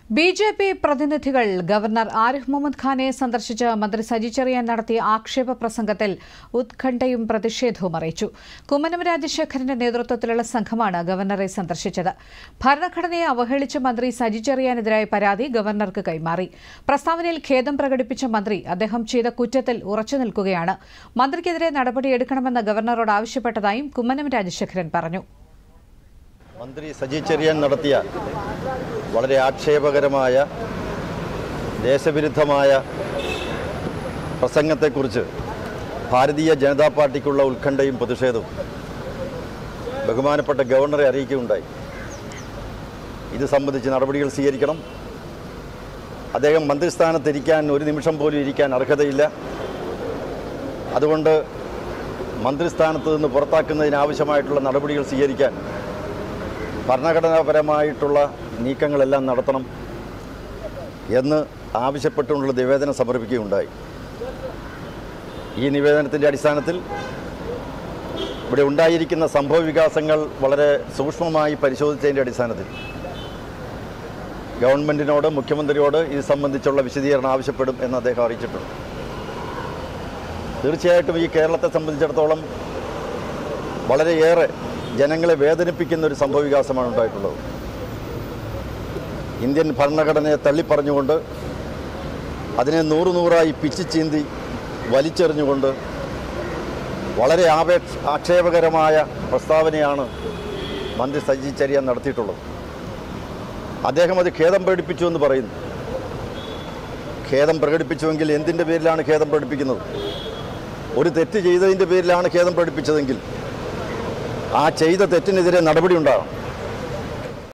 B J P പ്രതിനിധികൾ governor Arif Muhammad ഖാനെ സന്ദർശിച്ച് മന്ത്രി സജി ചെറിയാൻ നടത്തിയ ആക്ഷേപ പ്രസംഗത്തിൽ ഉത്കണ്ഠയും പ്രതിഷേധവും അറിയിച്ചു കുമ്മനം രാജശേഖരന്റെ നേതൃത്വത്തിലുള്ള സംഘമാണ് ഗവർണറെ സന്ദർശിച്ചത് ഭരണഘടനയെ അവഹേളിച്ച മന്ത്രി സജി ചെറിയാനെതിരായ പരാതി ഗവർണർക്ക് കൈമാറി പ്രസ്താവനയിൽ ഖേദം പ്രകടിപ്പിച്ച മന്ത്രി അദ്ദേഹം ചെയ്ത കുറ്റത്തിൽ ഉറച്ചു നിൽക്കുകയാണ് മന്ത്രിക്കെതിരെ നടപടിയെടുക്കണമെന്ന് ഗവർണറോട് ആവശ്യപ്പെട്ടതായും കുമ്മനം രാജശേഖരൻ പറഞ്ഞു മന്ത്രി സജി ചെറിയാൻ നടത്തിയ വളരെ ആക്ഷേപകരമായ ദേശവിരുദ്ധമായ പ്രസംഗത്തെക്കുറിച്ച് ഭാരതീയ ജനതാ പാർട്ടിക്കുള്ള ഉത്കണ്ഠയും പ്രതിഷേധവും ബഹുമാനപ്പെട്ട ഗവർണറെ അറിയിക്കുകയുണ്ടായി ഇത് സംബന്ധിച്ച് നടപടികൾ സ്വീകരിക്കണം അദ്ദേഹം മന്ത്രിസ്ഥാനത്തിരിക്കാൻ ഒരു നിമിഷം പോലും ഇരിക്കാൻ അർഹതയില്ല അതുകൊണ്ട് മന്ത്രിസ്ഥാനത്ത് നിന്ന് പുറത്താക്കുന്നതിനാവശ്യമായിട്ടുള്ള നടപടികൾ സ്വീകരിക്കാൻ ഭരണഘടനാപരമായിട്ടുള്ള നീക്കങ്ങളെല്ലാം നടത്തണം എന്ന് ആവശ്യപ്പെട്ടുകൊണ്ടുള്ള നിവേദനം സമർപ്പിക്കുകയുണ്ടായി ഈ നിവേദനത്തിൻ്റെ അടിസ്ഥാനത്തിൽ ഇവിടെ ഉണ്ടായിരിക്കുന്ന സംഭവ വികാസങ്ങൾ വളരെ സൂക്ഷ്മമായി പരിശോധിച്ചതിൻ്റെ അടിസ്ഥാനത്തിൽ ഗവൺമെൻറ്റിനോട് മുഖ്യമന്ത്രിയോട് ഇത് സംബന്ധിച്ചുള്ള വിശദീകരണം ആവശ്യപ്പെടും എന്ന് അദ്ദേഹം അറിയിച്ചിട്ടുണ്ട് തീർച്ചയായിട്ടും ഈ കേരളത്തെ സംബന്ധിച്ചിടത്തോളം വളരെയേറെ ജനങ്ങളെ വേദനിപ്പിക്കുന്ന ഒരു സംഭവവികാസമാണ് ഉണ്ടായിട്ടുള്ളത് ഇന്ത്യൻ ഭരണഘടനയെ തള്ളിപ്പറഞ്ഞുകൊണ്ട് അതിനെ നൂറ് നൂറായി പിച്ചു ചീന്തി വലിച്ചെറിഞ്ഞുകൊണ്ട് വളരെ ആപേക്ഷ ആക്ഷേപകരമായ പ്രസ്താവനയാണ് മന്ത്രി സജി ചെറിയാൻ നടത്തിയിട്ടുള്ളത് അദ്ദേഹം അത് ഖേദം പ്രകടിപ്പിച്ചു എന്ന് പറയുന്നു ഖേദം പ്രകടിപ്പിച്ചുവെങ്കിൽ എന്തിൻ്റെ പേരിലാണ് ഖേദം പ്രകടിപ്പിക്കുന്നത് ഒരു തെറ്റ് ചെയ്തതിൻ്റെ പേരിലാണ് ഖേദം പ്രകടിപ്പിച്ചതെങ്കിൽ ആ ചെയ്ത തെറ്റിനെതിരെ നടപടി ഉണ്ടാകണം